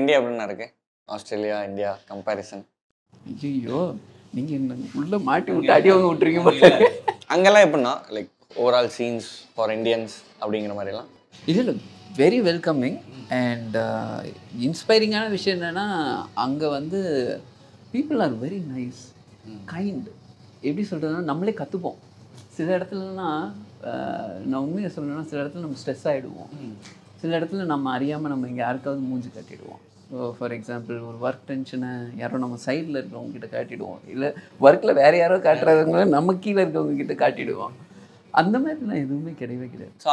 India எப்படின்னா இருக்கு Australia India comparison ஐயோ நீங்க என்ன உள்ள மாட்டி விட்டு அடி வாங்க விட்டுருக்கீங்க போல. அங்கெல்லாம் எப்படின்னா like overall scenes for Indians அப்படிங்கிற மாதிரிலாம் இதில் வெரி வெல்கமிங் அண்ட் இன்ஸ்பைரிங்கான விஷயம் என்னென்னா அங்கே வந்து people are very nice kind எப்படி சொல்கிறதுனா நம்மளே கற்றுப்போம் சில இடத்துலலாம் அஹ், நான் உண்மையை சொல்லணும்னா சில இடத்துல நம்ம ஸ்ட்ரெஸ் ஆகிடுவோம் சில இடத்துல நம்ம அறியாமல் நம்ம இங்கே யாருக்காவது மூஞ்சி காட்டிடுவோம் ஸோ ஃபார் எக்ஸாம்பிள் ஒரு ஒர்க் டென்ஷனை யாரோ நம்ம சைடில் இருக்கிறவங்க கிட்ட காட்டிடுவோம் இல்லை ஒர்க்கில் வேறு யாரோ காட்டுறவங்கள நம்ம கீழே இருக்கவங்க கிட்ட காட்டிடுவோம் அந்த மாதிரிலாம் எதுவுமே கிடையவே கிடையாது